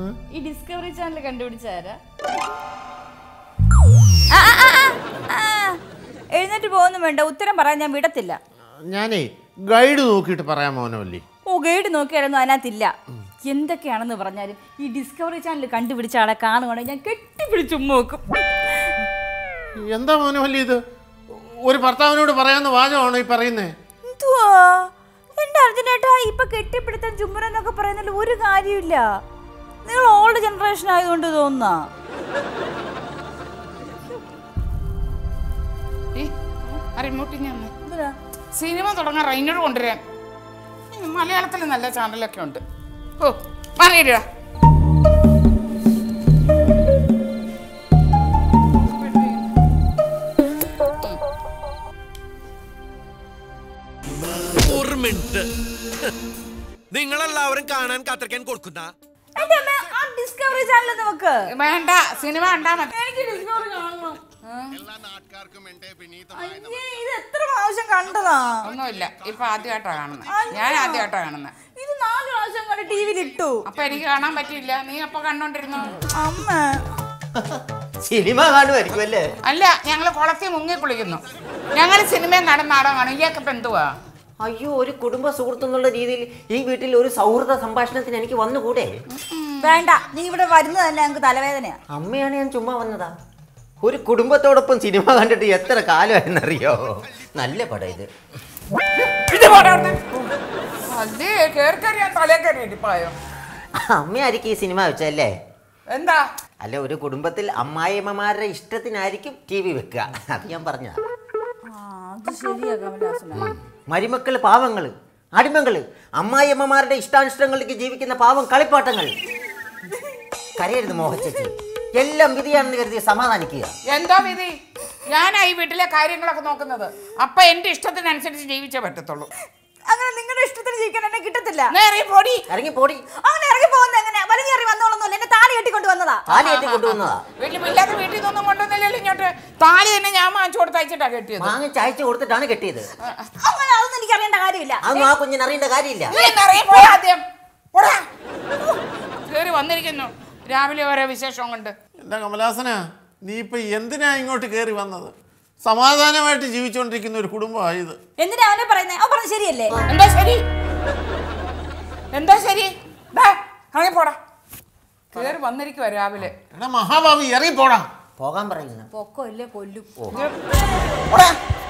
ഈ discovery channel കണ്ടുപിടിച്ചാരാ എഴുന്നേറ്റ് പോകുന്നു വേണ്ട ഉത്തരം പറയാൻ ഞാൻ വിടത്തില്ല ഞാനേ ഗൈഡ് നോക്കിയിട്ട് പറയാൻ മോനോല്ലേ ഓ ഗൈഡ് നോക്കിയാലൊന്നും അതിനകത്തില്ല എന്തൊക്കെയാണെന്ന് പറഞ്ഞാലും ഈ ഡിസ്കവറി ചാനൽ കണ്ടുപിടിച്ച ആളെ കാണുവാണെങ്കിൽ ഞാൻ കെട്ടിപ്പിടിച്ച് ഉമ്മ വെക്കും എന്താ മോനോല്ലി ഇത് ഒരു ഭർത്താവിനോട് പറയാവുന്ന വാചകമാണോ ഈ പറയുന്നേ എന്തുവാ എന്റെ അർജുനേട്ടാ ഇപ്പൊ കെട്ടിപ്പിടുത്തം ചുമരെന്നൊക്കെ പറയുന്നതിൽ ഒരു കാര്യമില്ല നിങ്ങൾ ഓൾഡ് ജനറേഷൻ ആയതുകൊണ്ട് തോന്നുന്നാ റിമോട്ട് ഞാൻ സിനിമ തുടങ്ങാൻ റൈനോട് കൊണ്ടുവരാൻ ഈ മലയാളത്തിൽ നല്ല ചാനലൊക്കെ ഉണ്ട് ഓ മാറിയിടുക ഒരു മിനിറ്റ് നിങ്ങളെല്ലാവരും കാണാൻ കാത്തിരിക്കാൻ കൊടുക്കുന്ന എന്റെ അമ്മ ആ ഡിസ്കവറി ചാനൽ നോക്ക് വേണ്ട സിനിമ കണ്ടാ മതി എനിക്ക് ഡിസ്കവറി കാണണം അയ്യേ, ഇത് എത്ര പ്രാവശ്യം കണ്ടതാ ഒന്നുമില്ല ഇപ്പൊ ആദ്യമായിട്ടാ കാണുന്നത് ഞാൻ ആദ്യമായിട്ടാ കാണുന്നത് ഇത് നാല് പ്രാവശ്യം കണ്ട് ടി വിയിൽ ഇട്ടു അപ്പൊ എനിക്ക് കാണാൻ പറ്റിയില്ല നീ അപ്പൊ കണ്ടോണ്ടിരുന്നു അമ്മ സിനിമ കാണുമായിരിക്കും അല്ലേ അല്ല ഞങ്ങള് കുളത്തിൽ മുങ്ങി കുളിക്കുന്നു ഞങ്ങൾ സിനിമയും നടൻ നാടകം കാണും ഇയാൾക്ക് എന്തുവാ അയ്യോ ഒരു കുടുംബ സുഹൃത്ത് എന്നുള്ള രീതിയിൽ ഈ വീട്ടിൽ ഒരു സൗഹൃദ സംഭാഷണത്തിന് എനിക്ക് വന്നുകൂടെ വേണ്ട നീ ഇവിടെ വരുന്നത് തന്നെ ഞങ്ങൾക്ക് തലവേദനയാ അമ്മയാണ് ഞാൻ ചുമ്മാ വന്നതാ ഒരു കുടുംബത്തോടൊപ്പം സിനിമ കണ്ടിട്ട് എത്ര കാലമായെന്നറിയോ നല്ല പടം ഇത് ഇത് പോടാ അവിടുന്ന്. അല്ലേ കേറി കയറി ഞാൻ തലേ കയറി ഇരിപ്പായോ അമ്മയായിരിക്കും ഈ സിനിമ വെച്ചല്ലേ എന്താ അല്ല ഒരു കുടുംബത്തിൽ അമ്മായിയമ്മമാരുടെ ഇഷ്ടത്തിനായിരിക്കും ടി വി വെക്കുക അത് ഞാൻ പറഞ്ഞ ആ അത് ശരിയാ കമലാസന മരുമക്കൾ പാവങ്ങൾ അടിമകൾ അമ്മായിയമ്മമാരുടെ ഇഷ്ടാനിഷ്ടങ്ങളിലേക്ക് ജീവിക്കുന്ന പാവം കളിപ്പാട്ടങ്ങൾ കരയരുത് മോഹച്ചേച്ചി എല്ലാം വിധിയാണെന്ന് കരുതി സമാധാനിക്കുക എന്തോ വിധി ഞാനാ ഈ വീട്ടിലെ കാര്യങ്ങളൊക്കെ നോക്കുന്നത് അപ്പൊ എന്റെ ഇഷ്ടത്തിനനുസരിച്ച് ജീവിച്ചേ പറ്റത്തുള്ളൂ അങ്ങനെ നിങ്ങളുടെ ഇഷ്ടത്തിന് ജീവിക്കാൻ എന്നെ കിട്ടത്തില്ല നേരെ പൊടി ഇറങ്ങി പോടി അങ്ങനെ ഇറങ്ങി പോകുന്നത് എങ്ങനെ വലിഞ്ഞേറി വന്നോളൊന്നുമില്ല എന്നെ താലി കെട്ടിക്കൊണ്ട് വന്നതാ താലി കെട്ടി കൊണ്ടുവന്നതാ വലിയ ഇല്ലാത്ത വീട്ടിൽ നിന്നൊന്നും കൊണ്ടുവന്നില്ലല്ലോ ഇങ്ങോട്ട് താലി തന്നെ ഞാൻ വാങ്ങിച്ചു കൊടുത്ത് അയച്ചിട്ടാ കെട്ടിയത് വാങ്ങിച്ച് അയച്ചു കൊടുത്തിട്ടാണ് കെട്ടിയത് അങ്ങനെ അതൊന്നും എനിക്ക് അറിയേണ്ട കാര്യമില്ല അതൊന്നും ആ കുഞ്ഞിന് അറിയേണ്ട കാര്യമില്ല നീ എന്നറിയാൻ പോയി ആദ്യം പോടാ. കേറി വന്നിരിക്കുന്നു രാവിലെ ഓരോ വിശേഷം കൊണ്ട് എന്താ കമലാസന നീ ഇപ്പൊ എന്തിനാ ഇങ്ങോട്ട് കയറി വന്നത് സമാധാനമായിട്ട് ജീവിച്ചുകൊണ്ടിരിക്കുന്ന ഒരു കുടുംബമായത് എന്തിനാ അവനെ പറയുന്നത് അവൻ പറഞ്ഞ ശരിയല്ലേ എന്താ ശരി എന്താ ശരി ദാ, ഇറങ്ങി പോടാ കേറി വന്നിരിക്കുവാ രാവിലെ എടാ മഹാഭാവി ഇറങ്ങി പോടാ പോകാൻ പറയുന്നു പൊക്കോ ഇല്ലേ കൊല്ലും പോടാ.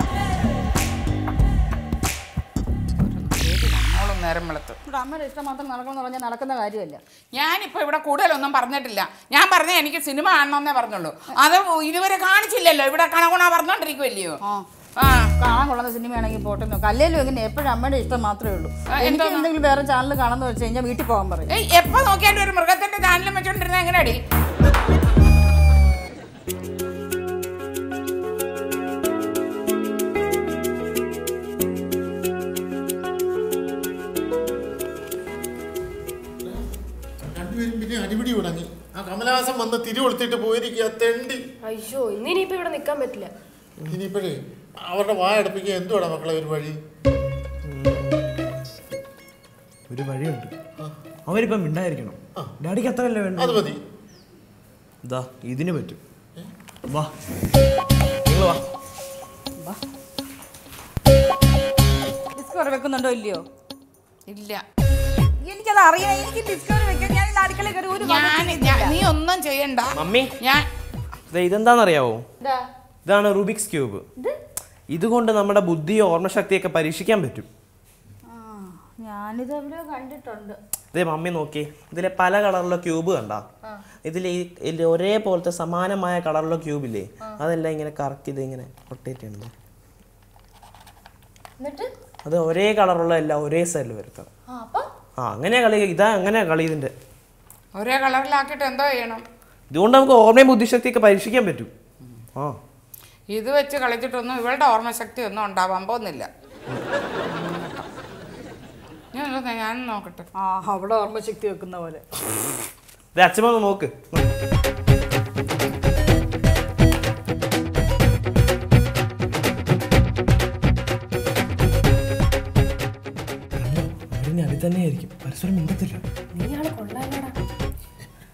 നമ്മളും നേരം വെളുത്ത് ഇവിടെ അമ്മയുടെ ഇഷ്ടം മാത്രം നടക്കണം പറഞ്ഞാൽ നടക്കുന്ന കാര്യമല്ല ഞാനിപ്പോ ഇവിടെ കൂടുതലൊന്നും പറഞ്ഞിട്ടില്ല ഞാൻ പറഞ്ഞ എനിക്ക് സിനിമ കാണണമെന്നേ പറഞ്ഞുള്ളൂ അത് ഇതുവരെ കാണിച്ചില്ലല്ലോ ഇവിടെ കണകുണ പറഞ്ഞോണ്ടിരിക്കുവല്ലയോ ആ കാണാൻ കൊള്ളുന്ന സിനിമയാണെങ്കിൽ പോട്ടെ നോക്കാം അല്ലെങ്കിലും എങ്ങനെ എപ്പോഴും അമ്മയുടെ ഇഷ്ടം മാത്രമേ ഉള്ളൂ ആ, എനിക്ക് എന്തോന്ന്? എന്തെങ്കിലും വേറെ ചാനൽ കാണാന്ന് വെച്ച് കഴിഞ്ഞാൽ വീട്ടിൽ പോകാൻ പറയും ഏയ് എപ്പോ നോക്കിയാലും ഒരു മൃഗത്തിന്റെ ചാനലും വെച്ചോണ്ടിരുന്ന എങ്ങനെയാടി രണ്ടുപേരും പിന്നെ അടിപിടി തുടങ്ങി ആ കമലഹാസൻ വന്ന് തിരി കൊടുത്തിട്ട് പോയിരിക്കുക തെണ്ടി അയ്യോ ഇന്നിനിയിപ്പോ ഇവിടെ നിൽക്കാൻ പറ്റില്ല ഇനിയിപ്പോഴേ അവരുടെ വായ അടുപ്പിക്കുക എന്തുവാടാ മക്കളെ ഒരു വഴി ഒരു വഴിയുണ്ട് അവരിപ്പം മിണ്ടായിരിക്കണം ഡാഡിക്ക് അത്രയല്ലേ വേണ്ട അത് മതി ഇതാ ഇതിന് പറ്റും വാ നിങ്ങൾ വാ ഡിസ്കവറി വെക്കുന്നുണ്ടോ ഇല്ലയോ ഇല്ല എനിക്കത് അറിയണം എനിക്ക് ഡിസ്കവറി വെക്കാൻ ഞാൻ ഇന്ന് അടുക്കളയിൽ കയറി ഒരു വക ഞാൻ ഞാൻ- നീ ഒന്നും ചെയ്യണ്ട മമ്മി ഞാൻ ദേ ഇതെന്താണെന്നറിയാവോ ഇതാ. ഇതാണ് റൂബിക്സ് ക്യൂബ് ഇതുകൊണ്ട് നമ്മുടെ ബുദ്ധിയോ ഓർമ്മശക്തിയൊക്കെ പരീക്ഷിക്കാൻ പറ്റും ആ, ഞാനിത് എവിടെയോ കണ്ടിട്ടുണ്ട് ഇതേ മമ്മി നോക്കി ഇതിലെ പല കളറിലുള്ള ക്യൂബ് കണ്ട ഇതിൽ ഈ ഇതില് ഒരേപോലത്തെ സമാനമായ കളറിലുള്ള ക്യൂബ് ഇല്ലേ അതെല്ലാം ഇങ്ങനെ കറക്കി ഇത് ഇങ്ങനെ റൊട്ടേറ്റ് ചെയ്യണം എന്നിട്ട് അത് ഒരേ കളറുള്ള എല്ലാം ഒരേ സൈഡിൽ വരുത്തണം ആ അപ്പൊ ആ അങ്ങനെയാ കളി ഇതാ അങ്ങനെയാ കളി ഇതിന്റെ ഒരേ കളറിലാക്കിയിട്ട് എന്തോ ചെയ്യണം ഇതുകൊണ്ട് നമുക്ക് ഓർമ്മയും ബുദ്ധിശക്തിയൊക്കെ പരീക്ഷിക്കാൻ പറ്റും ആ ഇത് വെച്ച് കളിച്ചിട്ടൊന്നും ഇവളുടെ ഓർമ്മശക്തി ഒന്നും ഉണ്ടാവാൻ പോകുന്നില്ല ഞാൻ ഒന്ന് ഞാൻ നോക്കട്ടെ ആ അവിടെ ഓർമ്മശക്തി വെക്കുന്ന പോലെ ഇത് അച്ഛമ്മ ഒന്ന് നോക്ക് അതിൽ തന്നെയായിരിക്കും പരസ്പരം മിണ്ടത്തില്ല നീ ആള് കൊള്ളാലടാ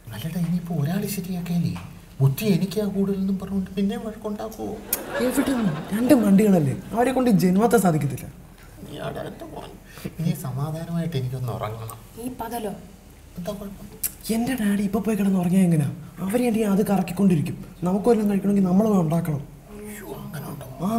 ശരിയാക്കിയാലേ ബുദ്ധി എനിക്കാ കൂടുതലെന്നും പറഞ്ഞുകൊണ്ട് പിന്നെ വഴക്കുണ്ടാക്കുവോ എവിടെ രണ്ട് മണ്ടികളല്ലേ അവരെ കൊണ്ട് ജന്മത്തെ സാധിക്കത്തില്ല നീ ആടാ എൻ്റെ മോൻ നീ സമാധാനമായിട്ട് എനിക്കൊന്ന് ഉറങ്ങണം ഈ പകലോ എന്താ കുഴപ്പം എന്റെ ഡാഡി ഇപ്പൊ പോയി കിടന്ന് ഉറങ്ങിയാ എങ്ങനെയാ അവരെ അത് കറക്കിക്കൊണ്ടിരിക്കും നമുക്കും എല്ലാം കഴിക്കണമെങ്കിൽ നമ്മൾ ഉണ്ടാക്കണം ആ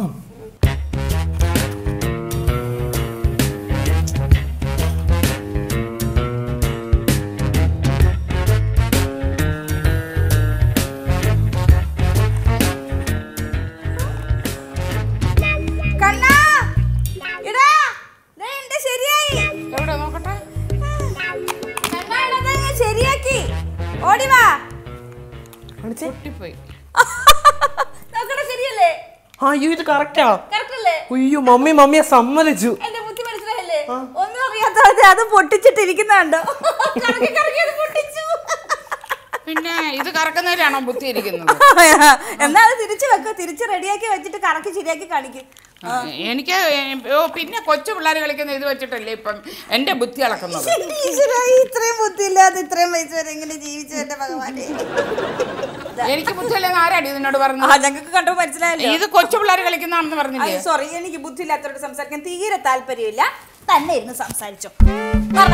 കണ്ണാ ഇടാ ദേ എന്റെ ശരിയായി എവിടെ നോക്കട്ടെ കണ്ണാ ഇടാ, ദേ ഞാൻ ശരിയാക്കി ഓടി വാ പൊട്ടിപ്പോയി നോക്കട്ടെ ശരിയല്ലേ അയ്യോ ഇത് കറക്റ്റാ കറക്റ്റ് അല്ലേ അയ്യോ മമ്മി മമ്മിയെ സമ്മതിച്ചു എന്റെ ബുദ്ധി മനസ്സിലായല്ലേ ഒന്നും അറിയാത്ത അത് പൊട്ടിച്ചിട്ടിരിക്കുന്നുണ്ടോ കറക്കി കറക്കി അത് പൊട്ടിച്ചു പിന്നെ ഇത് കറക്കുന്നതിലാണോ ബുദ്ധി ഇരിക്കുന്നത് എന്നാ അത് തിരിച്ചു വെക്കോ തിരിച്ച് റെഡിയാക്കി വെച്ചിട്ട് കറക്കി ശരിയാക്കി കാണിക്കും എനിക്ക് ഓ, പിന്നെ കൊച്ചു പിള്ളേർ കളിക്കുന്ന ഇത് വെച്ചിട്ടല്ലേ ഇപ്പം എന്റെ ബുദ്ധി അളക്കുന്നത് ഈശ്വരാ, ഇത്രയും ബുദ്ധി ഇല്ലാതെ ഇത്രയും വയസ്സ് വരെ എങ്ങനെ ജീവിച്ചു എന്റെ ഭഗവാനെ എനിക്ക് ബുദ്ധിയല്ലെന്ന് ആരാടി ഇതിനോട് ആ പറഞ്ഞു ഞങ്ങൾക്ക് കണ്ടു മനസ്സിലായല്ലോ ഇത് കൊച്ചു പിള്ളേർ കളിക്കുന്നതാണെന്ന് പറഞ്ഞില്ലേ സോറി എനിക്ക് ബുദ്ധി ഇല്ലാത്തവരോട് സംസാരിക്കാൻ തീരെ താല്പര്യമില്ല തന്നെ ഇരുന്ന് സംസാരിച്ചോ പറഞ്ഞ.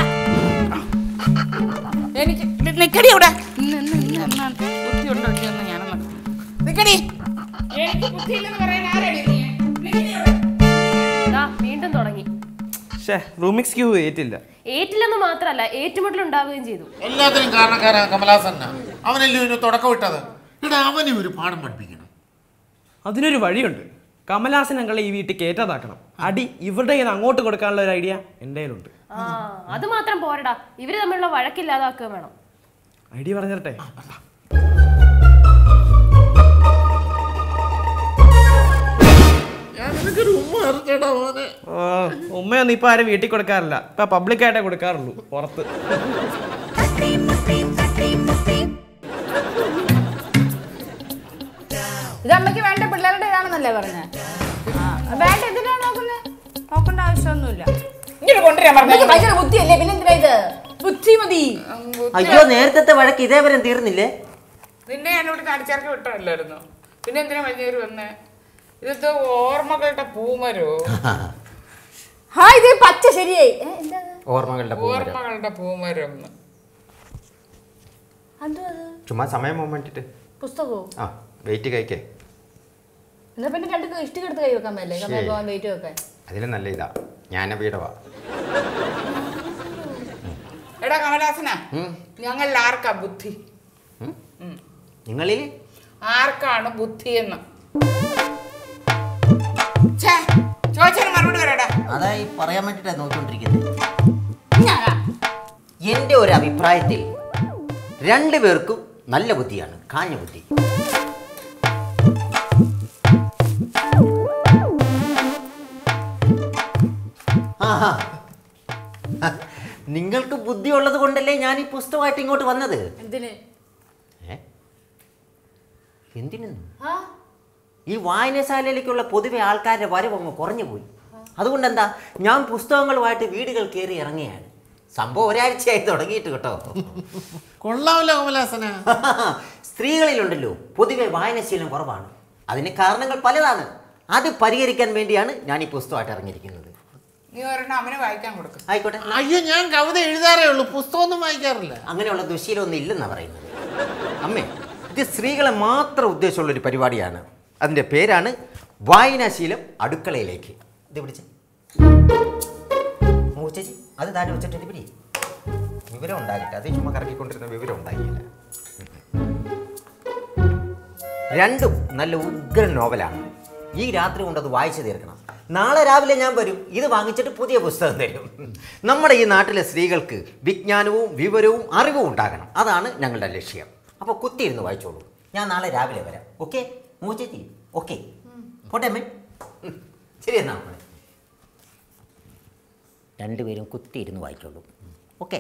എനിക്ക് നി- നിക്കടി ഇവിടെ നി- നി- നി- നി- ബുദ്ധി ഉണ്ടോ ഇല്ലയോ എന്ന് ഞാനൊന്ന് നിക്കടി എനിക്ക് ബുദ്ധിയില്ലെന്ന് പറയാൻ ആരാടി നീ? നിക്കടി ഇവിടെ. ദാ വീണ്ടും തുടങ്ങി ഷേ റൂമിക്സ് ക്യൂ ഏറ്റില്ല ഏറ്റില്ലെന്ന് മാത്രല്ല ഏറ്റുമുട്ടൽ ഉണ്ടാവുകയും ചെയ്തു എല്ലാത്തിനും കാരണക്കാരാ കമലാസന്ന അവനല്ലേ ഇതിന് തുടക്കം ഇട്ടത് എടാ അവനെ ഒരു പാഠം പഠിപ്പിക്കണം അതിനൊരു വഴിയുണ്ട് കമലാസൻ അങ്കളെ ഈ വീട്ടിൽ കയറ്റാതാക്കണം അടി ഇവരുടെ കയ്യിൽ നിന്ന് അങ്ങോട്ട് കൊടുക്കാനുള്ള ഒരു ഐഡിയ എൻ്റെ കയ്യിലുണ്ട് ആ അത് മാത്രം പോരടാ ഇവര് തമ്മിലുള്ള വഴക്കില്ലാതാക്കുക വേണം ഐഡിയ പറഞ്ഞിരട്ടെ ഞാൻ നിനക്കൊരു ഉമ്മ ഇറച്ചേടാ മോനെ ആ, ഉമ്മയൊന്നും ഇപ്പൊ ആരും വീട്ടിൽ കൊടുക്കാറില്ല ഇപ്പൊ പബ്ലിക് ആയിട്ടേ കൊടുക്കാറുള്ളൂ പുറത്ത് ഇത് അമ്മയ്ക്ക് വേണ്ട പിള്ളേരുടെ ഇതാണെന്നല്ലേ പറഞ്ഞ വേണ്ട എന്തിനാ നോക്കുന്നത് നോക്കേണ്ട ആവശ്യമൊന്നുമില്ല ഇങ്ങോട്ട് കൊണ്ടുവരാൻ അമ്മയ്ക്ക് പറഞ്ഞു ഭയങ്കര ബുദ്ധിയല്ലേ പിന്നെ എന്തിനാ ഇത് ബുദ്ധി മതി അയ്യോ നേരത്തെ വഴക്ക് ഇതേവരെ തീർന്നില്ലേ നിന്നെ ഞാൻ ഇവിടെ കാണിച്ചാർക്ക് വിട്ടല്ലായിരുന്നു പിന്നെ എന്തിനാ വലിയൊരു വന്നേ ഇത് ഓർമ്മകളുടെ പൂമരോ ഹാ ഇത് പച്ച ശരിയായി ഏ, എന്താ അത്? ഓർമ്മകളുടെ പൂമരം ഓർമ്മകളുടെ പൂമരം എന്ന്. അത് അത് ചുമ്മാ സമയം പോകാൻ വേണ്ടിട്ട് പുസ്തകവും ആ വെയിറ്റ് കഴിക്കേ എന്നാ പിന്നെ രണ്ട് ഇഷ്ടി എടുത്ത് കൈ വെക്കാൻ പറ്റില്ലേ കമ്മൽ ശരി. പോകാൻ വെയിറ്റ് വെക്കാൻ അതിലും നല്ല ഇതാ ജ്ഞാനപീഠവാ എടാ കമലാസന ഞങ്ങളിൽ ആർക്കാ ബുദ്ധി നിങ്ങളിൽ ആർക്കാണ് ബുദ്ധി എന്ന് ഛേ, ചോദിച്ചതിന് മറുപടി പറയടാ അതായി പറയാൻ വേണ്ടിട്ടാണ് നോക്കിക്കൊണ്ടിരിക്കുന്നത് എൻ്റെ ഒരു അഭിപ്രായത്തിൽ രണ്ടുപേർക്കും നല്ല ബുദ്ധിയാണ് കാഞ്ഞ ബുദ്ധി ആഹാ. നിങ്ങൾക്ക് ബുദ്ധി ഉള്ളത് കൊണ്ടല്ലേ ഞാൻ ഈ പുസ്തകമായിട്ട് ഇങ്ങോട്ട് വന്നത് എന്തിന് ഏ? എന്തിനെന്ന് ആ ഈ വായനശാലയിലേക്കുള്ള പൊതുവെ ആൾക്കാരുടെ വരവ് അങ്ങ് കുറഞ്ഞു പോയി അതുകൊണ്ട് എന്താ ഞാൻ പുസ്തകങ്ങളുമായിട്ട് വീടുകൾ കയറി ഇറങ്ങിയാണ് സംഭവം ഒരാഴ്ചയായി തുടങ്ങിയിട്ട് കേട്ടോ കൊള്ളാമല്ലോ കമലാസന സ്ത്രീകളിലുണ്ടല്ലോ പൊതുവെ വായനശീലം കുറവാണ് അതിന് കാരണങ്ങൾ പലതാണ് അത് പരിഹരിക്കാൻ വേണ്ടിയാണ് ഞാൻ ഈ പുസ്തകമായിട്ട് ഇറങ്ങിയിരിക്കുന്നത് നീ ഒരെണ്ണം അവന് വായിക്കാൻ കൊടുക്കും ആയിക്കോട്ടെ അയ്യോ ഞാൻ കവിത എഴുതാറേ ഉള്ളൂ പുസ്തകമൊന്നും വായിക്കാറില്ല അങ്ങനെയുള്ള ദുശീലമൊന്നും ഇല്ലെന്നാണ് പറയുന്നത് അമ്മേ ഇത് സ്ത്രീകളെ മാത്രം ഉദ്ദേശമുള്ള ഒരു പരിപാടിയാണ് അതിൻ്റെ പേരാണ് വായനാശീലം അടുക്കളയിലേക്ക് ഇത് പിടിച്ച് മൂച്ചേച്ചി അത് താഴെ വെച്ചിട്ട് ഇത് പിടി വിവരം ഉണ്ടാകട്ടെ അത് ചുമ്മാ കറക്കിക്കൊണ്ടിരുന്ന വിവരം ഉണ്ടായില്ല രണ്ടും നല്ല ഉഗ്രൻ നോവലാണ് ഈ രാത്രി കൊണ്ട് അത് വായിച്ചു തീർക്കണം നാളെ രാവിലെ ഞാൻ വരും ഇത് വാങ്ങിച്ചിട്ട് പുതിയ പുസ്തകം തരും നമ്മുടെ ഈ നാട്ടിലെ സ്ത്രീകൾക്ക് വിജ്ഞാനവും വിവരവും അറിവും ഉണ്ടാകണം അതാണ് ഞങ്ങളുടെ ലക്ഷ്യം അപ്പോൾ കുത്തിയിരുന്ന് വായിച്ചോളൂ ഞാൻ നാളെ രാവിലെ വരാം ഓക്കെ മൂച്ചേച്ചി ഓക്കെ പോട്ടെ അമ്മേ ഉം. ശരി എന്നാ മോളെ. രണ്ടുപേരും കുത്തിയിരുന്ന് വായിച്ചോളൂ ഓക്കെ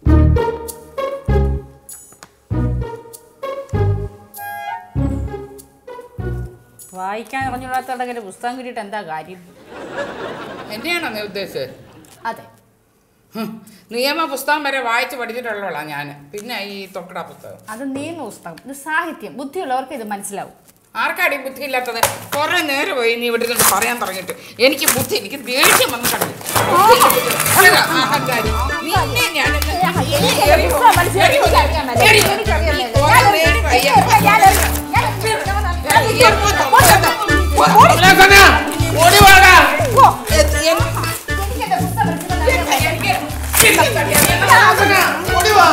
വായിക്കാൻ അറിഞ്ഞൂടാത്തവരുടെ പുസ്തകം കിട്ടിയിട്ട് എന്താ കാര്യം എന്നെയാണോ നീ ഉദ്ദേശിച്ചത് അതെ ഹും, നിയമ പുസ്തകം വരെ വായിച്ച് പഠിച്ചിട്ടുള്ളതാ ഞാൻ പിന്നെ ഈ തൊക്കട പുസ്തകം അത് നിയമ പുസ്തകം ഇത് സാഹിത്യം ബുദ്ധിയുള്ളവർക്ക് ഇത് മനസ്സിലാവും ആർക്കാടി ബുദ്ധി ഇല്ലാത്തത് കുറെ നേരം പോയി നീ ഇവിടെ നിന്ന് പറയാൻ തുടങ്ങിയിട്ട് എനിക്ക് ബുദ്ധി എനിക്ക് ദേഷ്യം വന്നു കളഞ്ഞു നിന്നെ ഞാനിന്ന് എറി പോ, എറി പോ, എറി പോ. നീ കുറെ നേരം വയ്യ. എറി പോ, കമലാസന, ഓടി വാടാ. എനിക്ക് ശരിക്കും തട്ടിയാ. കമലാസന, ഓടി വാ.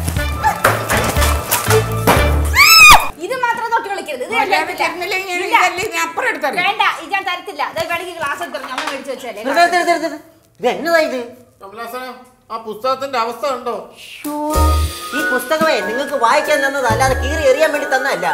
ഇത് മാത്രം തൊട്ട് കളിക്കരുത് ഇത് ഞാൻ അല്ലാതെ തരത്തില്ല. തരുന്നില്ലെങ്കിൽ ഞാൻ ഇല്ല. ഇതല്ലേ ഞാൻ അപ്പുറം എടുത്തറിയാം വേണ്ട ഇത് ഞാൻ തരത്തില്ല ഇത് വേണമെങ്കിൽ ഗ്ലാസ് എടുത്തു അമ്മ മേടിച്ചു വെച്ചാലേ നിർത്ത് നിർത്ത് നിർത്ത് നിർത്ത്. ഇത് എന്നതാ ഇത് കമലാസന ആ പുസ്തകത്തിന്റെ അവസ്ഥ ഉണ്ടോ ശ്ശോ, ഈ പുസ്തകമേ നിങ്ങൾക്ക് വായിക്കാൻ തന്നതാ അല്ലാതെ കീറി എറിയാൻ വേണ്ടി തന്നതല്ല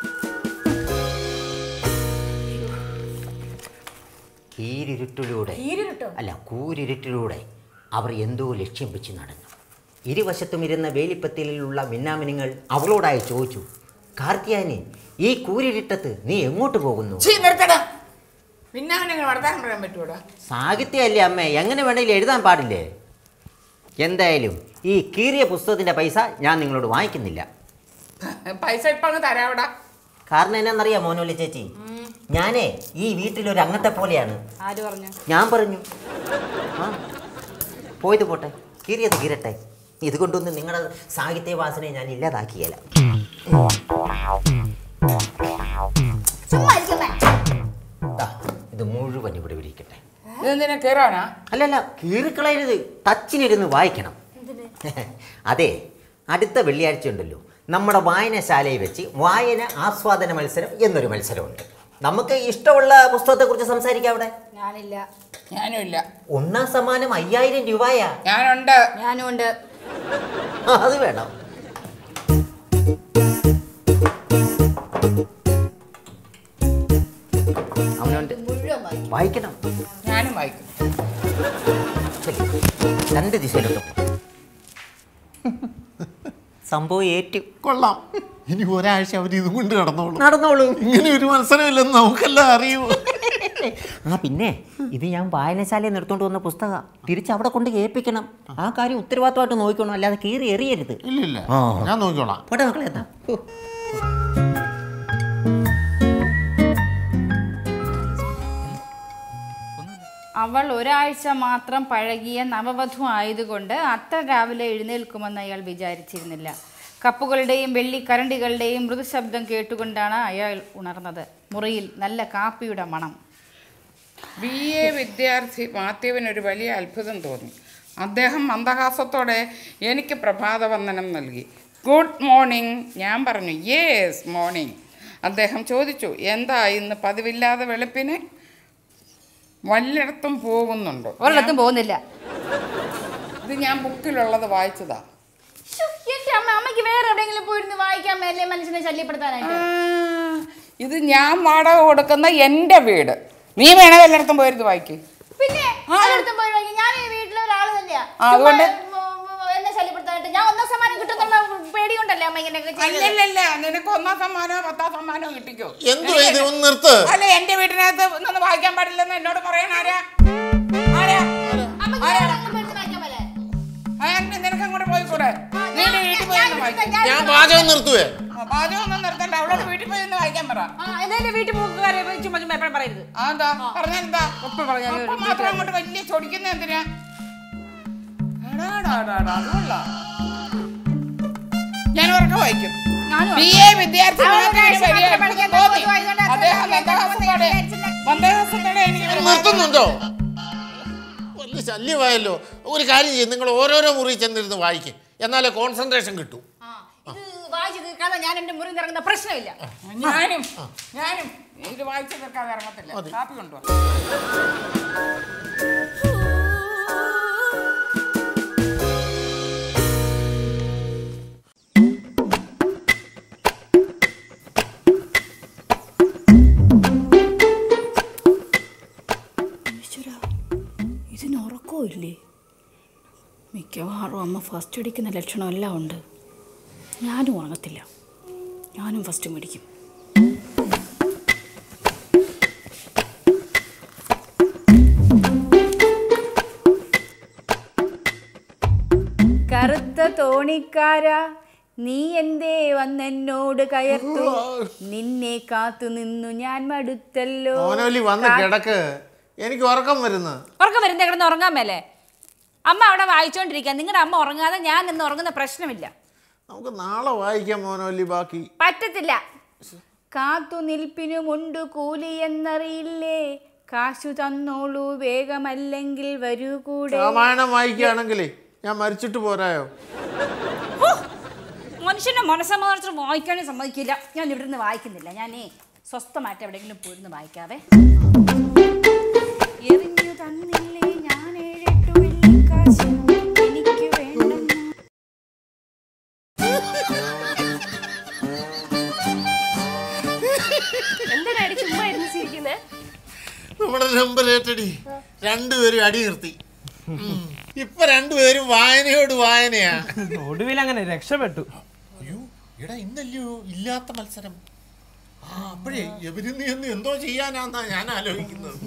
കീരിരുട്ടിലൂടെ ഈരിട്ടോ അല്ല കൂരിരുട്ടിലൂടെ അവർ എന്തോ ലക്ഷ്യം വെച്ച് നടന്നു ഇരുവശത്തും ഇരുന്ന വേലിപ്പത്തിലുള്ള മിന്നാമിനിങ്ങൾ അവളോടായി ചോദിച്ചു കാർത്തിയാനി ഈ കൂരിരുട്ടത്ത് നീ എങ്ങോട്ട് പോകുന്നു ചീ നിർത്തടാ പിന്നെ അവനെ വർത്താനം പറയാൻ പറ്റൂടാ സാഹിത്യമല്ലേ അമ്മേ എങ്ങനെ വേണമെങ്കിലും എഴുതാൻ പാടില്ലേ എന്തായാലും ഈ കീറിയ പുസ്തകത്തിന്റെ പൈസ ഞാൻ നിങ്ങളോട് വാങ്ങിക്കുന്നില്ല പൈസ ഇപ്പൊ അങ്ങ് തരാവിടാ കാരണം എന്നാന്നറിയാം മോനോലി ചേച്ചി ഞാനേ ഈ വീട്ടിലൊരു അംഗത്തെ പോലെയാണ് ആര് പറഞ്ഞു ഞാൻ പറഞ്ഞു ആ പോയത് പോട്ടെ കീറിയത് കീറട്ടെ ഇതുകൊണ്ടൊന്നും നിങ്ങളുടെ സാഹിത്യവാസനയെ ഞാൻ ഇല്ലാതാക്കിയല്ല ചുമ്മാ ഇരിക്കുന്നേ ദാ, ഇത് മുഴുവൻ ഇവിടെ ഇരിക്കട്ടെ ഇതെന്തിനാ കയറാനാ അല്ലല്ല കീറിക്കളയരുത് ടച്ചിനിരുന്ന് വായിക്കണം അതെ അടുത്ത വെള്ളിയാഴ്ച ഉണ്ടല്ലോ നമ്മുടെ വായനശാലയിൽ വെച്ച് വായന ആസ്വാദന മത്സരം എന്നൊരു മത്സരമുണ്ട് നമുക്ക് ഇഷ്ടമുള്ള പുസ്തകത്തെക്കുറിച്ച് സംസാരിക്കാം അവിടെ ഞാനില്ല ഞാനും ഇല്ല ഒന്നാം സമ്മാനം അയ്യായിരം രൂപയാ ഞാനുണ്ട് ഞാനും ഉണ്ട് ആ, അത് വേണം അവനുണ്ട് മുഴുവൻ വായിക്കും വായിക്കണം ഞാനും വായിക്കും ശരി. രണ്ട് ദിശയിലോട്ട് പോ. സംഭവം ഏറ്റു കൊള്ളാം ഇനി ഒരാഴ്ച അവർ ഇതും കൊണ്ട് നടന്നോളൂ നടന്നോളൂ ഇങ്ങനെ ഒരു മത്സരമില്ലെന്ന് നമുക്കെല്ലാം അറിയൂ ആ പിന്നെ ഇത് ഞാൻ വായനശാലയിൽ നിർത്തോണ്ട് വന്ന പുസ്തകം തിരിച്ച് അവിടെ കൊണ്ട് കേൾപ്പിക്കണം ആ കാര്യം ഉത്തരവാദിത്തമായിട്ട് നോക്കണം അല്ലാതെ കീറി എറിയരുത് ഇല്ലില്ല ആ. ഞാൻ നോക്കിക്കോളാം പോട്ടെ മക്കളെ എന്നാ അവൾ ഒരാഴ്ച മാത്രം പഴകിയ നവവധു ആയതുകൊണ്ട് അത്ര രാവിലെ എഴുന്നേൽക്കുമെന്ന് അയാൾ വിചാരിച്ചിരുന്നില്ല കപ്പുകളുടെയും വെള്ളിക്കരണ്ടികളുടെയും മൃദുശബ്ദം കേട്ടുകൊണ്ടാണ് അയാൾ ഉണർന്നത് മുറിയിൽ നല്ല കാപ്പിയുടെ മണം ബി എ വിദ്യാർത്ഥി മാത്യുവിനൊരു വലിയ അത്ഭുതം തോന്നി അദ്ദേഹം മന്ദഹാസത്തോടെ എനിക്ക് പ്രഭാതവന്ദനം നൽകി ഗുഡ് മോർണിംഗ് ഞാൻ പറഞ്ഞു യേസ് മോർണിംഗ് അദ്ദേഹം ചോദിച്ചു എന്താ ഇന്ന് പതിവില്ലാതെ വെളുപ്പിന് വല്ലയിടത്തും പോകുന്നുണ്ടോ ഒരിടത്തും പോകുന്നില്ല ഇത് ഞാൻ ബുക്കിലുള്ളത് വായിച്ചതാ ശ്ശോ, എന്റെ അമ്മ അമ്മയ്ക്ക് വേറെ എവിടെയെങ്കിലും പോയിരുന്ന് വായിക്കാൻ മേലെ മനുഷ്യനെ ശല്യപ്പെടുത്താനായിട്ട് ആ, ഇത് ഞാൻ വാടക കൊടുക്കുന്ന എൻ്റെ വീട് നീ വേണേ വല്ലയിടത്തും പോയിരുന്ന് വായിക്ക് പിന്നെ ഒരിടത്തും പോയി വായിക്കും. ഞാൻ ഈ വീട്ടിലെ ഒരാൾ തന്നെയാ ആ, അതുകൊണ്ട്? ചുമ്മാ, ഉം, ഉം, എന്നെ ശല്യപ്പെടുത്താനായിട്ട് ഞാൻ ഒന്നാം സമ്മാനം കിട്ടുന്നുള്ള പേടി കൊണ്ടല്ലേ അമ്മ ഇങ്ങനെയൊക്കെ ചെയ്യുന്നത് അല്ലല്ലല്ല നിനക്ക് ഒന്നാം സമ്മാനമോ പത്താം സമ്മാനമോ കിട്ടിക്കോ എന്തോ ഇത് ഒന്ന് നിർത്ത് അല്ല എന്റെ വീട്ടിനകത്ത് ഒന്നും വായിക്കാൻ പാടില്ലെന്ന് എന്നോട് പറയാൻ ആരാ ആരാ അമ്മയ്ക്ക് ആരാ? വേറെ എവിടെയെങ്കിലും പോയിരുന്ന് വായിക്കാൻ മേലെ? ആ, എന്നെ- നിനക്ക് അങ്ങോട്ട് പോയിക്കൂടെ നീ എന്റെ വീട്ടിൽ പോയി ഞാൻ ഒന്ന് വായിക്കും ഞാൻ- ഞാൻ പാചകം നിർത്തുവേ പാചകം ഒന്നും നിർത്തണ്ട അവളോട് വീട്ടിൽ പോയി ഒന്ന് വായിക്കാൻ പറ ആ എന്തായാലും വീട്ടിൽ പോക്കുകാരെ ചുമ്മാ ചുമ്മാ എപ്പോഴും പറയരുത് ആ എന്താ പറഞ്ഞാലെന്താ ഒപ്പം പറഞ്ഞാലും അപ്പം മാത്രം അങ്ങോട്ട് വലിയ ചൊടിക്കുന്ന എന്തിനാ എടാ, എടാ, എടാ, എടാ, അത് കൊള്ളാം. ഞാൻ ഉറക്കെ വായിക്കും ബി എ വിദ്യാർത്ഥി അവൾ മാത്രമേ ഒരാഴ്ച വലിയ മാത്രം പഠിക്കാൻ അത്ഭുതം തോന്നി. പോകുന്നു. അതുകൊണ്ട് അത്ര അദ്ദേഹം വലിയ മന്ദഹാസത്തോടെ വിചാരിച്ചില്ല. മന്ദഹാസത്തോടെ എനിക്ക് ഒരു നിർത്തുന്നുണ്ടോ വലിയ ശല്യമായല്ലോ ഒരു കാര്യം ചെയ്യും നിങ്ങൾ ഓരോരോ മുറി ചെന്നിരുന്ന് വായിക്കും എന്നാലേ കോൺസെൻട്രേഷൻ കിട്ടൂ ആ, ഇത് വായിച്ച് തീർക്കാതെ ഞാൻ എന്റെ മുറി ഇറങ്ങുന്ന പ്രശ്നമില്ല ഞാനും ഞാനും ഇത് വായിച്ചു തീർക്കാതെ ഇറങ്ങത്തില്ല കാപ്പി കൊണ്ടുവാ ഇതിന് ഉറക്കവും ഇല്ലേ മിക്കവാറും അമ്മ ഫസ്റ്റ് അടിക്കുന്ന ലക്ഷണമെല്ലാം ഉണ്ട് ഞാനും ഉറങ്ങത്തില്ല ഞാനും ഫസ്റ്റ് മേടിക്കും തോണിക്കാര നീ എന്തേ വന്നെന്നോട് കയർത്തു നിന്നെ കാത്തു നിന്നു ഞാൻ മടുത്തല്ലോ മോനോലി വന്ന് കിടക്ക് എനിക്ക് ഉറക്കം വരുന്നു ഉറക്കം വരുന്ന കിടന്ന് ഉറങ്ങാൻ മേലെ അമ്മ അവിടെ വായിച്ചോണ്ടിരിക്കുക നിങ്ങളുടെ അമ്മ ഉറങ്ങാതെ ഞാൻ നിന്ന് ഉറങ്ങുന്ന പ്രശ്നമില്ല നമുക്ക് നാളെ വായിക്കാം മോനോലി ബാക്കി പറ്റത്തില്ല കാത്തു നിൽപ്പിനുമുണ്ട് കൂലി എന്നറിയില്ലേ കാശു തന്നോളൂ വേഗമല്ലെങ്കിൽ വരൂ കൂടെ രാമായണം വായിക്കുകയാണെങ്കിലേ ഞാൻ മരിച്ചിട്ട് പോരായോ ഹോ! മനുഷ്യനെ മനസ്സമാർച്ച് വായിക്കാനേ സമ്മതിക്കില്ല ഞാൻ ഇവിടുന്ന് വായിക്കുന്നില്ല ഞാനേ സ്വസ്ഥമായിട്ട് എവിടെയെങ്കിലും പോയിരുന്ന് വായിക്കാവേ എറിഞ്ഞു തന്നില്ലേ ഞാൻ ഏഴെട്ടു വെള്ളിക്കാശ് എനിക്ക് വേണ്ടെന്ന് എന്താ ഡാഡി ചുമ്മാ ഇരുന്ന് ചിരിക്കുന്നേ നമ്മുടെ നമ്പർ ഏറ്റടി രണ്ടുപേരും അടി നിർത്തി ഉം. ഇപ്പൊ രണ്ടുപേരും വായനയോട് വായനയാ ഒടുവിൽ അങ്ങനെ രക്ഷപ്പെട്ടു അയ്യോ എടാ ഇന്നല്ലയോ ഇല്ലാത്ത മത്സരം ആ അപ്പോഴേ എവരിൽ നീ എന്ന് എന്തോ ചെയ്യാനാന്നാ ഞാൻ ആലോചിക്കുന്നത്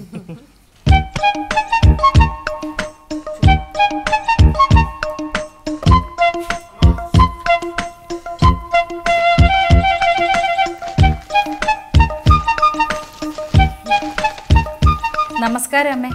നമസ്കാരം അമ്മേ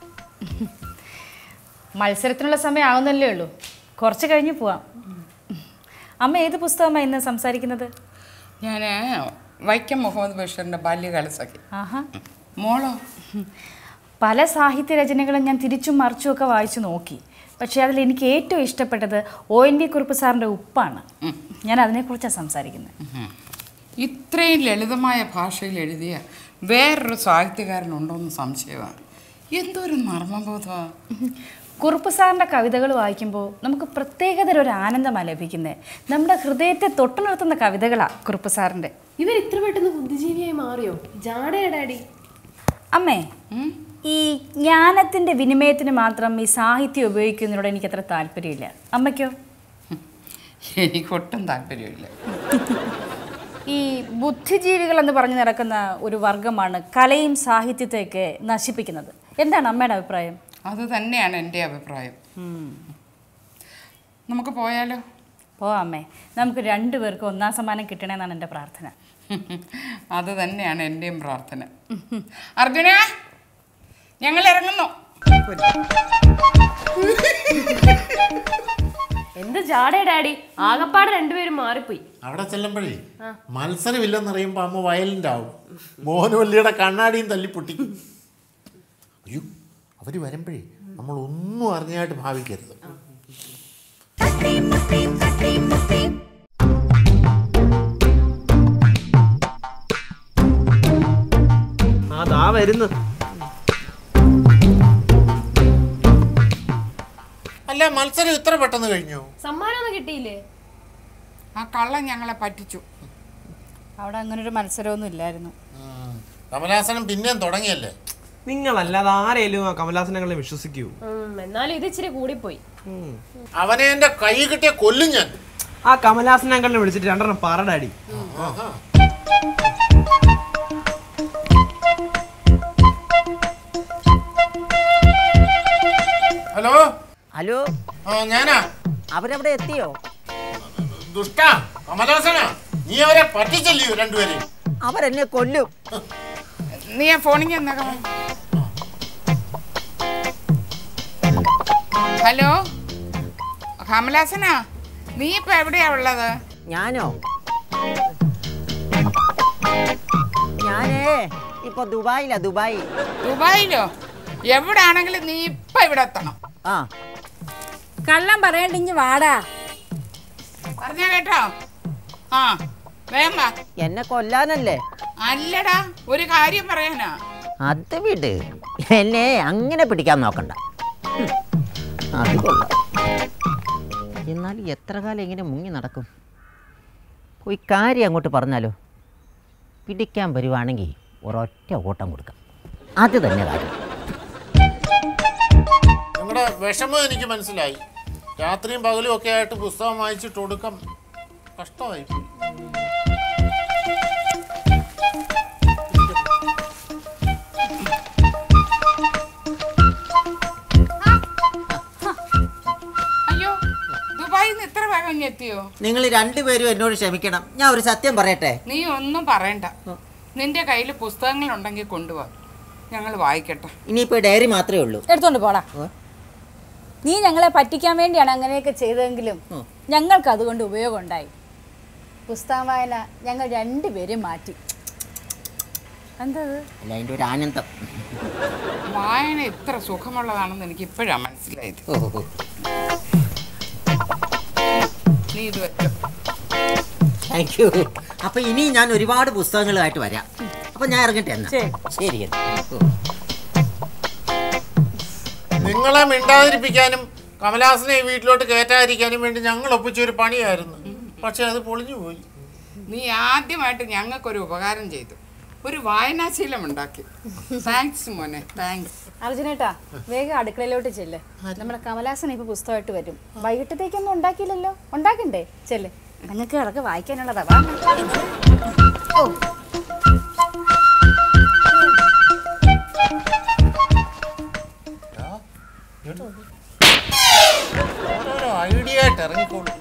മത്സരത്തിനുള്ള സമയം ആവുന്നല്ലേ ഉള്ളൂ കുറച്ച് കഴിഞ്ഞ് പോവാം അമ്മ ഏത് പുസ്തകമാണ് ഇന്ന് സംസാരിക്കുന്നത് ഞാൻ വൈക്കം മുഹമ്മദ് ബഷീറിൻ്റെ ബാല്യകാല സഖി ആഹാ മോളോ പല സാഹിത്യ രചനകളും ഞാൻ തിരിച്ചും മറിച്ചും ഒക്കെ വായിച്ചു നോക്കി പക്ഷേ അതിൽ എനിക്ക് ഏറ്റവും ഇഷ്ടപ്പെട്ടത് ഒ എൻ വി കുറുപ്പ് സാറിൻ്റെ ഉപ്പാണ് ഞാൻ അതിനെക്കുറിച്ചാണ് സംസാരിക്കുന്നത് ഇത്രയും ലളിതമായ ഭാഷയിൽ എഴുതിയ വേറൊരു സാഹിത്യകാരനുണ്ടോയെന്ന് സംശയമാണ് എന്തൊരു നർമ്മബോധമാണ് കുറുപ്പ് സാറിൻ്റെ കവിതകൾ വായിക്കുമ്പോൾ നമുക്ക് പ്രത്യേകതര ഒരു ആനന്ദമാണ് ലഭിക്കുന്നത് നമ്മുടെ ഹൃദയത്തെ തൊട്ടുനിർത്തുന്ന കവിതകളാണ് കുറുപ്പ് സാറിൻ്റെ ഇവർ ഇത്ര പെട്ടെന്ന് ബുദ്ധിജീവിയായി മാറിയോ ജാടയാ ഡാഡി അമ്മേ ഈ ജ്ഞാനത്തിൻ്റെ വിനിമയത്തിന് മാത്രം ഈ സാഹിത്യം ഉപയോഗിക്കുന്നതിനോട് എനിക്ക് അത്ര താല്പര്യമില്ല അമ്മയ്ക്കോ എനിക്കൊട്ടും താല്പര്യമില്ല ഈ ബുദ്ധിജീവികൾ എന്ന് പറഞ്ഞു നടക്കുന്ന ഒരു വർഗമാണ് കലയും സാഹിത്യത്തെയൊക്കെ നശിപ്പിക്കുന്നത് എന്താണ് അമ്മയുടെ അഭിപ്രായം അത് തന്നെയാണ് എൻ്റെ അഭിപ്രായം നമുക്ക് പോയാലോ പോ അമ്മേ നമുക്ക് രണ്ടുപേർക്കും ഒന്നാം സമ്മാനം കിട്ടണമെന്നാണ് എൻ്റെ പ്രാർത്ഥന അത് തന്നെയാണ് എൻ്റെയും പ്രാർത്ഥന അർജുന ഞങ്ങൾ ഇറങ്ങുന്നു എന്ത് ജാടയാ ഡാഡി ആകപ്പാടെ രണ്ടുപേരും മാറിപ്പോയി അവിടെ ചെല്ലുമ്പോഴേ മത്സരമില്ലെന്നറിയുമ്പോൾ അമ്മ വയലൻ്റ് ആവും മോഹനവല്ലിയുടെ കണ്ണാടിയും തല്ലി പൊട്ടിക്കും അയ്യോ അവർ വരുമ്പോഴേ നമ്മൾ ഒന്നും അറിഞ്ഞായിട്ട് ഭാവിക്കരുത് അതാ വരുന്നു അല്ല മത്സരം ഇത്ര പെട്ടെന്ന് കഴിഞ്ഞു സമ്മാനമൊന്നും കിട്ടിയില്ലേ ആ കള്ളൻ ഞങ്ങളെ പറ്റിച്ചു അവിടെ അങ്ങനെ ഒരു മത്സരമൊന്നും ഇല്ലായിരുന്നു കമലാസനം പിന്നെയും തുടങ്ങിയല്ലേ നിങ്ങളല്ലാതെ ആരേലും ആ കമലാസനങ്ങളെ വിശ്വസിക്കൂ ഉം, എന്നാലും ഇത് ഇച്ചിരി കൂടിപ്പോയി അവനെ എൻ്റെ കൈ കിട്ടിയ കൊല്ലും ഞാൻ ആ കമലാസനങ്ങളെ വിളിച്ചിട്ട് രണ്ടെണ്ണം പറടാടി ഹലോ ഹലോ ആ ഞാനാ അവരവിടെ എത്തിയോ ദുഷ്ട കമലാസന നീ അവരെ പറ്റിച്ചല്ലയോ രണ്ടുപേരെയും അവരെന്നെ കൊല്ലും നീ ആ ഫോണിൽ എന്നൊക്കെ ഹലോ കമലാസനാ നീ ഇപ്പൊ എവിടെയാ ഉള്ളത് ഞാനോ ഞാനേ ഇപ്പൊ ദുബായിലാ ദുബായി ദുബായിലോ എവിടെ ആണെങ്കിലും നീ ഇപ്പൊ ഇവിടെ എത്തണം ആ കള്ളം പറയണ്ടിഞ്ഞ് വാടാ പറഞ്ഞ കേട്ടോ ആ വേഗം വാ എന്നെ കൊല്ലാനല്ലേ അല്ലടാ ഒരു കാര്യം പറയാനാ അത് വിട് എന്നെ അങ്ങനെ പിടിക്കാൻ നോക്കണ്ട ഹും, അത് കൊള്ളാം എന്നാൽ എത്ര കാലം ഇങ്ങനെ മുങ്ങി നടക്കും പോയി കാര്യം അങ്ങോട്ട് പറഞ്ഞാലോ പിടിക്കാൻ വരുവാണെങ്കിൽ ഒരൊറ്റ ഓട്ടം കൊടുക്കാം അത് തന്നെ കാര്യം നിങ്ങളുടെ വിഷമം എനിക്ക് മനസ്സിലായി രാത്രിയും പകലും ഒക്കെ ആയിട്ട് പുസ്തകം വായിച്ചിട്ട് ഒടുക്കം കഷ്ടമായി പോയി. അയ്യോ ദുബായിൽ നിന്ന് ഇത്ര വേഗം അയ്യോ നിങ്ങൾ രണ്ടുപേരും എന്നോട് ക്ഷമിക്കണം ഞാൻ ഒരു സത്യം പറയട്ടെ നീ ഒന്നും പറയണ്ട നിന്റെ കയ്യിൽ പുസ്തകങ്ങൾ ഉണ്ടെങ്കിൽ കൊണ്ടുപോവാ ഞങ്ങൾ വായിക്കട്ടെ ഇനിയിപ്പോ ഡയറി മാത്രമേ ഉള്ളൂ എടുത്തോണ്ട് പോടാ നീ ഞങ്ങളെ പറ്റിക്കാൻ വേണ്ടിയാണ് അങ്ങനെയൊക്കെ ചെയ്തതെങ്കിലും ഞങ്ങൾക്ക് അതുകൊണ്ട് ഉപയോഗം ഉണ്ടായി പുസ്തകം വായന ഞങ്ങൾ രണ്ടുപേരും മാറ്റി എന്തത് അല്ല അതിന്റെ ഒരു ആനന്ദം വായന ഇത്ര സുഖമുള്ളതാണെന്ന് എനിക്ക് ഇപ്പോഴാണ് മനസ്സിലായത് ഓ, ഓ, ഓ. നീ ഇത് വെച്ചോ താങ്ക് യു അപ്പൊ ഇനി ഞാൻ ഒരുപാട് പുസ്തകങ്ങളുമായിട്ട് വരാം അപ്പൊ ഞാൻ ഇറങ്ങട്ടെ എന്നാ ശരി. ശരി എന്നാ. ഓ. നിങ്ങളെ മിണ്ടാതിരിപ്പിക്കാനും കമലാസനെ ഈ വീട്ടിലോട്ട് കയറ്റാതിരിക്കാനും വേണ്ടി ഞങ്ങൾ ഒപ്പിച്ചൊരു പണിയായിരുന്നു പക്ഷെ അത് പൊളിഞ്ഞു പോയി നീ ആദ്യമായിട്ട് ഞങ്ങൾക്കൊരു ഉപകാരം ചെയ്തു ഒരു വായനാശീലം ഉണ്ടാക്കി താങ്ക്സ് മോനെ താങ്ക്സ് അർജുനേട്ടാ വേഗം അടുക്കളയിലോട്ട് ചെല്ല് നമ്മുടെ കമലാസൻ ഇപ്പൊ പുസ്തകമായിട്ട് വരും വൈകിട്ടത്തേക്കൊന്നും ഉണ്ടാക്കിയില്ലല്ലോ ഉണ്ടാക്കണ്ടേ ചെല്ല് നിങ്ങൾക്ക് കിടക്ക് വായിക്കാനുള്ളതാ വാ. ഓ ഓരോരോ ഐഡിയ ആയിട്ട് ഇറങ്ങിക്കോളൂ